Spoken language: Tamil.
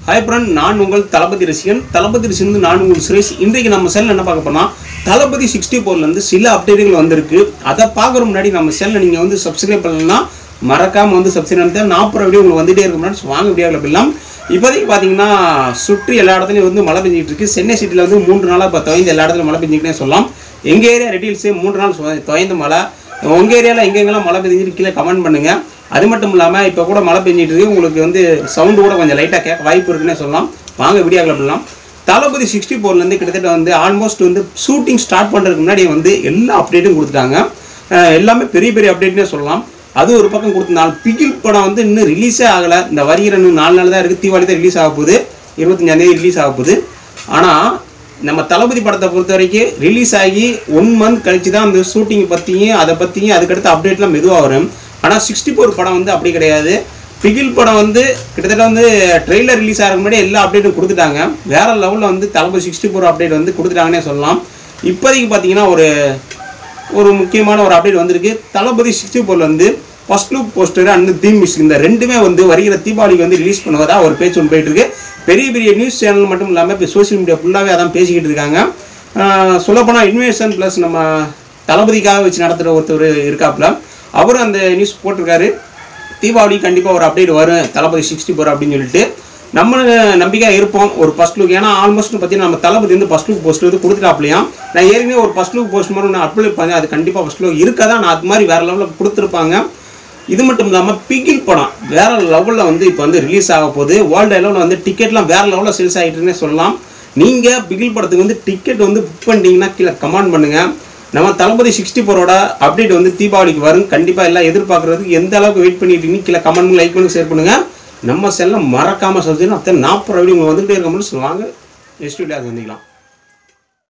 ஹாய் ஃப்ரெண்ட் நான் உங்கள் தளபதி ரசிகன் தளபதி ரசிகன் நான் உங்கள் சுரேஷ் இன்றைக்கு நம்ம செல்ல என்ன பார்க்க போனால் தளபதி சிக்ஸ்டி ஃபோர்லேருந்து சில அப்டேட்டுகள் வந்திருக்கு அதை பார்க்குற முன்னாடி நம்ம செல்லை நீங்கள் வந்து சப்ஸ்கிரைப் பண்ணலன்னா மறக்காமல் வந்து சப்ஸ்கிரைப் பண்ணி நாற்பது வீடியோ உங்களுக்கு வந்துட்டே இருக்கும் முன்னாடி வாங்க வீடியோவில் போயிடலாம் இப்போதைக்கு பார்த்தீங்கன்னா சுற்றி எல்லா இடத்துலையும் வந்து மழை பெஞ்சிட்டு இருக்கு சென்னை சிட்டியில் வந்து மூன்று நாளாக இப்போ துவைந்து எல்லா இடத்துலையும் மழை பெஞ்சிக்கிட்டே சொல்லலாம் எங்கள் ஏரியா ரெட்டில்ஸு மூன்று நாள் சுவ- துவைந்த மழை உங்கள் ஏரியாவில் எங்கெங்கெல்லாம் மழை பெஞ்சிட்டு கீழே கமெண்ட் பண்ணுங்கள் அது மட்டும் இல்லாமல் இப்போ கூட மழை பெஞ்சிட்டு இருக்கு உங்களுக்கு வந்து சவுண்டு கூட கொஞ்சம் லைட்டாக கேட்க வாய்ப்பு இருக்குன்னே சொல்லலாம் வாங்க வீடியோக்களை பண்ணலாம் தளபதி சிக்ஸ்டி ஃபோர்லேருந்து கிட்டத்தட்ட வந்து ஆல்மோஸ்ட் வந்து ஷூட்டிங் ஸ்டார்ட் பண்ணுறதுக்கு முன்னாடி வந்து எல்லா அப்டேட்டும் கொடுத்துட்டாங்க அஹ் எல்லாமே பெரிய பெரிய அப்டேட்னே சொல்லலாம் அது ஒரு பக்கம் கொடுத்தனால பிகில் படம் வந்து இன்னும் ரிலீஸே ஆகலை இந்த வருகிற இன்னும் நாலு நாள் தான் இருக்குது தீபாவளி தான் ரிலீஸ் ஆக போகுது இருபத்தஞ்சாந்தேதி ரிலீஸ் ஆக போகுது ஆனால் நம்ம தளபதி படத்தை பொறுத்த வரைக்கும் ரிலீஸ் ஆகி ஒன் மந்த் கழிச்சு தான் அந்த ஷூட்டிங் பற்றியும் அதை பற்றியும் அதுக்கடுத்த அப்டேட்லாம் மெதுவாக வரும் ஆனால் சிக்ஸ்டி ஃபோர் படம் வந்து அப்படி கிடையாது பிகில் படம் வந்து கிட்டத்தட்ட வந்து ட்ரெய்லர் ரிலீஸ் ஆகிறதுக்கு முன்னாடி எல்லா அப்டேட்டும் கொடுத்துட்டாங்க வேற லெவலில் வந்து தளபதி சிக்ஸ்டி ஃபோர் அப்டேட் வந்து கொடுத்துட்டாங்கன்னே சொல்லலாம் இப்போதைக்கு பார்த்தீங்கன்னா ஒரு ஒரு முக்கியமான ஒரு அப்டேட் வந்திருக்கு தளபதி சிக்ஸ்டி ஃபோரில் வந்து first look poster and theme music இந்த ரெண்டுமே வந்து வருகிற தீபாவளிக்கு வந்து ரிலீஸ் பண்ணுவதா ஒரு பேச்சு ஒன்று போயிட்டு இருக்கு பெரிய பெரிய நியூஸ் சேனல் மட்டும் இல்லாமல் இப்போ சோஷியல் மீடியா ஃபுல்லாகவே அதான் பேசிக்கிட்டு இருக்காங்க சொல்லப்போனால் இன்வெஸ்டன் ப்ளஸ் நம்ம தளபதிக்காக வச்சு நடத்துகிற ஒருத்தர் இருக்காப்புல அவரும் அந்த நியூஸ் போட்டிருக்காரு தீபாவளி கண்டிப்பாக ஒரு அப்டேட் வரும் தளபதி சிக்ஸ்டி ஃபோர் அப்படின்னு சொல்லிட்டு நம்ம நம்பிக்கையாக இருப்போம் ஒரு ஃபர்ஸ்ட் லுக் ஏன்னா ஆல்மோஸ்ட் பார்த்தீங்கன்னா நம்ம தளபதி வந்து ஃபர்ஸ்ட் லுக் போஸ்ட் வந்து கொடுத்துட்டாப்லையாம் நான் ஏற்கனவே ஒரு ஃபர்ஸ்ட் லுக் போஸ்ட் மாதிரி நான் அப்ளை பண்ணேன் அது கண்டிப்பாக ஃபர்ஸ்ட் லுக் இருக்கதான் நான் அது மாதிரி வேறு லெவலில் கொடுத்துருப்பாங்க இது மட்டும் இல்லாமல் பிகில் படம் வேற லெவலில் வந்து இப்போ வந்து ரிலீஸ் ஆக போகுது வேர்ல்டு லெவலில் வந்து டிக்கெட்லாம் வேற லெவலில் சேல்ஸ் ஆகிட்டுருன்னே சொல்லலாம் நீங்கள் பிகில் படத்துக்கு வந்து டிக்கெட் வந்து புக் பண்ணிட்டீங்கன்னா கீழே கமெண்ட் பண்ணுங்கள் நம்ம தளபதி சிக்ஸ்டி ஃபோரோட அப்டேட் வந்து தீபாவளிக்கு வரும் கண்டிப்பாக எல்லாம் எதிர்பார்க்குறதுக்கு எந்த அளவுக்கு வெயிட் பண்ணிட்டு இருக்கீங்க கீழே கமெண்ட் பண்ணி லைக் பண்ணி ஷேர் பண்ணுங்கள் நம்ம செல்லம் மறக்காமல் சப்ஸ்கிரைப் அப்போ நாற்பது வீடியோ உங்களுக்கு வந்துகிட்டே இருக்க முடியும் சொல்லுவாங்க நெக்ஸ்ட் வீடியோ அது வந்துக்கலாம்